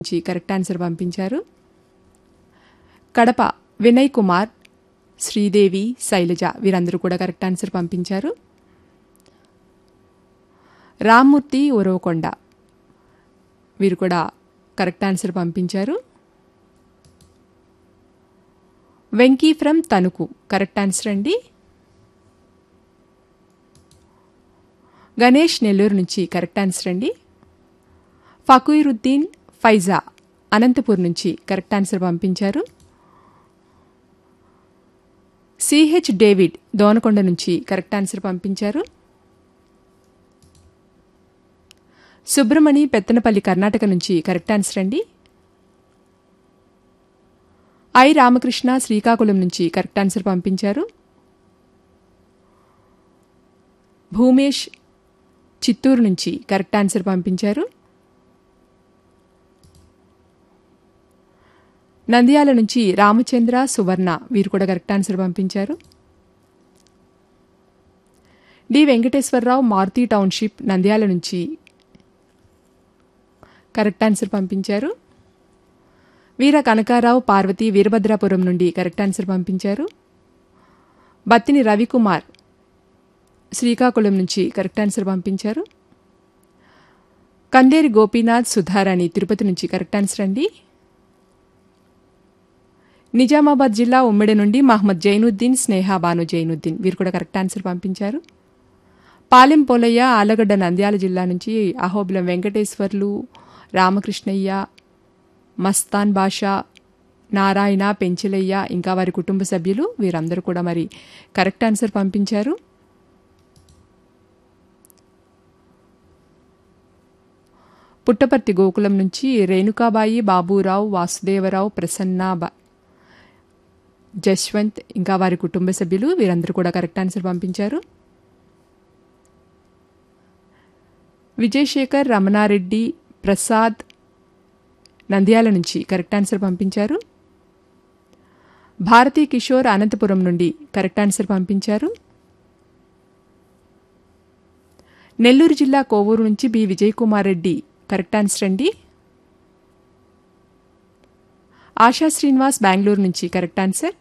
నుంచి correct answer పంపించారు కడప వినయ్ కుమార్ శ్రీదేవి శైలజ వీరందరూ కూడా కరెక్ట్ ఆన్సర్ పంపించారు రామ్మూర్తి ఉరవకొండ వీరు కూడా కరెక్ట్ ఆన్సర్ పంపించారు Venky from Tanuku correct answer అండి గణేష్ నెల్లూరు నుంచి కరెక్ట్ ఆన్సర్ అండి ఫకీరుద్దీన్ ఫైజా అనంతపూర్ నుంచి కరెక్ట్ ఆన్సర్ పంపించారు సిహెచ్ డేవిడ్ దోనకొండ నుంచి కరెక్ట్ ఆన్సర్ పంపించారు సుబ్రమణి పెత్తనపల్లి కర్ణాటక నుంచి కరెక్ట్ ఆన్సర్ అండి ఐ రామకృష్ణ శ్రీకాకుళం నుంచి కరెక్ట్ ఆన్సర్ పంపించారు భూమేష్ చిత్తూరు నుంచి కరెక్ట్ ఆన్సర్ పంపించారు నంద్యాల నుంచి రామచంద్ర సువర్ణ వీరు కూడా కరెక్ట్ ఆన్సర్ పంపించారు డి వెంకటేశ్వరరావు మారుతి టౌన్షిప్ నంద్యాల నుంచి కరెక్ట్ ఆన్సర్ పంపించారు వీర కనకారావు పార్వతి వీరభద్రాపురం నుండి కరెక్ట్ ఆన్సర్ పంపించారు బత్తిని రవికుమార్ శ్రీకాకుళం నుంచి కరెక్ట్ ఆన్సర్ పంపించారు కందేరి గోపీనాథ్ సుధారాణి తిరుపతి నుంచి కరెక్ట్ ఆన్సర్ అండి నిజామాబాద్ జిల్లా ఉమ్మడి నుండి మహమ్మద్ జైనుద్దీన్ స్నేహ బాను జైనుద్దీన్ వీరు కూడా కరెక్ట్ ఆన్సర్ పంపించారు పాలెం పోలయ్య ఆలగడ్డ నంద్యాల జిల్లా నుంచి అహోబిలం వెంకటేశ్వర్లు రామకృష్ణయ్య మస్తాన్ బాషా నారాయణ పెంచలయ్య ఇంకా వారి కుటుంబ సభ్యులు వీరందరూ కూడా మరి కరెక్ట్ ఆన్సర్ పంపించారు పుట్టపర్తి గోకులం నుంచి రేణుకాబాయి బాబురావు వాసుదేవరావు ప్రసన్న బా- జశ్వంత్ ఇంకా వారి కుటుంబ సభ్యులు వీరందరూ కూడా కరెక్ట్ ఆన్సర్ పంపించారు విజయశేఖర్ రమణారెడ్డి ప్రసాద్ నంద్యాల నుంచి కరెక్ట్ ఆన్సర్ పంపించారు భారతీ కిషోర్ అనంతపురం నుండి కరెక్ట్ ఆన్సర్ పంపించారు నెల్లూరు జిల్లా కోవూరు నుంచి B Vijay Kumar Reddy correct answer అండి ఆశా శ్రీనివాస్ బెంగళూరు నుంచి కరెక్ట్ ఆన్సర్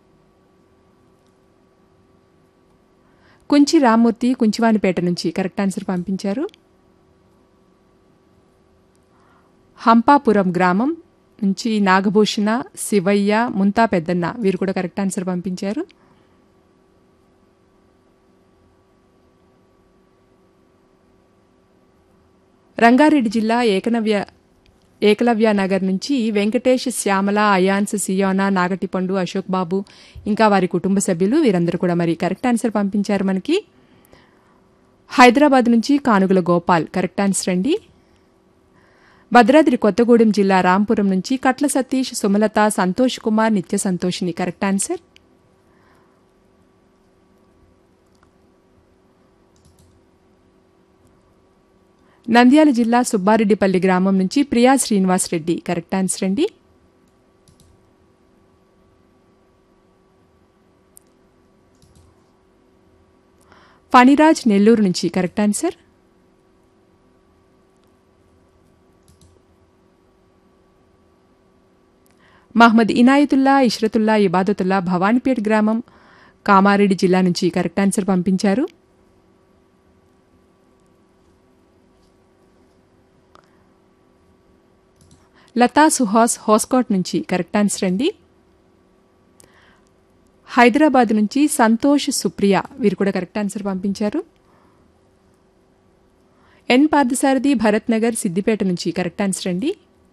కుంచి రామ్మూర్తి కుంచివానిపేట నుంచి కరెక్ట్ ఆన్సర్ పంపించారు హంపాపురం గ్రామం నుంచి నాగభూషణ శివయ్య ముంతా పెద్దన్న వీరు కూడా కరెక్ట్ ఆన్సర్ పంపించారు రంగారెడ్డి జిల్లా ఏకనవ్య ఏకలవ్య నగర్ నుంచి వెంకటేష్ శ్యామల అయాన్స్ సియోనా నాగటిపండు అశోక్ బాబు ఇంకా వారి కుటుంబ సభ్యులు వీరందరూ కూడా మరి కరెక్ట్ ఆన్సర్ పంపించారు మనకి హైదరాబాద్ నుంచి కానుగుల గోపాల్ కరెక్ట్ ఆన్సర్ అండి భద్రాద్రి కొత్తగూడెం జిల్లా రాంపురం నుంచి కట్ల సతీష్ సుమలత సంతోష్ కుమార్ నిత్య సంతోషిని కరెక్ట్ ఆన్సర్ నంద్యాల జిల్లా సుబ్బారెడ్డిపల్లి గ్రామం నుంచి ప్రియా శ్రీనివాస్ రెడ్డి కరెక్ట్ ఆన్సర్ అండి ఫణిరాజ్ నెల్లూరు నుంచి కరెక్ట్ ఆన్సర్ మహమ్మద్ ఇనాయతుల్లా ఇష్రతుల్లా ఇబాదతుల్లా భవానీపేట్ గ్రామం కామారెడ్డి జిల్లా నుంచి కరెక్ట్ ఆన్సర్ పంపించారు లతా సుహాస్ హోస్కోట్ నుంచి కరెక్ట్ ఆన్సర్ అండి హైదరాబాద్ నుంచి సంతోష్ సుప్రియ వీరు కూడా కరెక్ట్ ఆన్సర్ పంపించారు ఎన్ పార్థసారథి భరత్ నగర్ సిద్దిపేట నుంచి కరెక్ట్ ఆన్సర్ అండి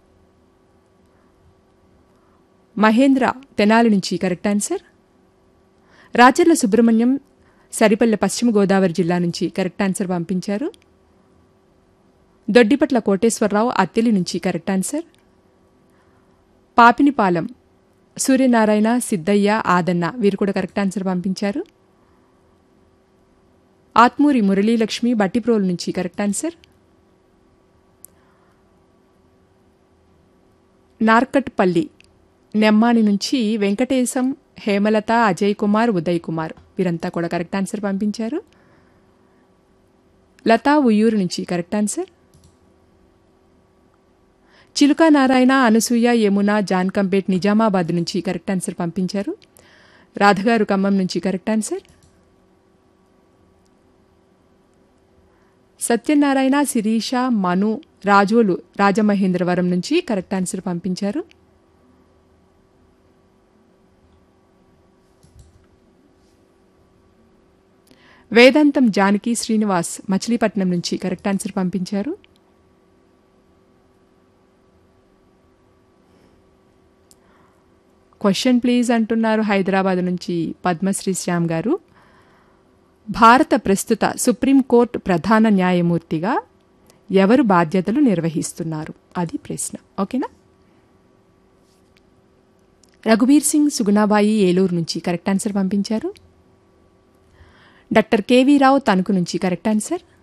మహేంద్ర తెనాలి నుంచి కరెక్ట్ ఆన్సర్ రాచర్ల సుబ్రహ్మణ్యం సరిపల్లె పశ్చిమ గోదావరి జిల్లా నుంచి కరెక్ట్ ఆన్సర్ పంపించారు దొడ్డిపట్ల కోటేశ్వరరావు అత్తిలి నుంచి కరెక్ట్ ఆన్సర్ పాపినిపాలెం సూర్యనారాయణ సిద్ధయ్య ఆదన్న వీరు కూడా కరెక్ట్ ఆన్సర్ పంపించారు ఆత్మూరి మురళీలక్ష్మి బట్టిప్రోలు నుంచి కరెక్ట్ ఆన్సర్ నార్కట్పల్లి నెమ్మాని నుంచి వెంకటేశం హేమలత అజయ్ కుమార్ ఉదయ్ కుమార్ వీరంతా కూడా కరెక్ట్ ఆన్సర్ పంపించారు లతా ఉయ్యూరు నుంచి కరెక్ట్ ఆన్సర్ చిలుక నారాయణ అనసూయ యమున జాన్కంపేట్ నిజామాబాద్ నుంచి కరెక్ట్ ఆన్సర్ పంపించారు రాధగారు ఖమ్మం నుంచి కరెక్ట్ ఆన్సర్ సత్యనారాయణ శిరీష మను రాజోలు రాజమహేంద్రవరం నుంచి కరెక్ట్ ఆన్సర్ పంపించారు వేదాంతం జానకి శ్రీనివాస్ మచిలీపట్నం నుంచి కరెక్ట్ ఆన్సర్ పంపించారు క్వశ్చన్ ప్లీజ్ అంటున్నారు హైదరాబాద్ నుంచి పద్మశ్రీ శ్యామ్ గారు భారత ప్రస్తుత సుప్రీంకోర్టు ప్రధాన న్యాయమూర్తిగా ఎవరు బాధ్యతలు నిర్వహిస్తున్నారు అది ప్రశ్న ఓకేనా రఘువీర్ సింగ్ సుగుణాబాయి ఏలూరు నుంచి కరెక్ట్ ఆన్సర్ పంపించారు డాక్టర్ కేవీ రావు తణుకు నుంచి కరెక్ట్ ఆన్సర్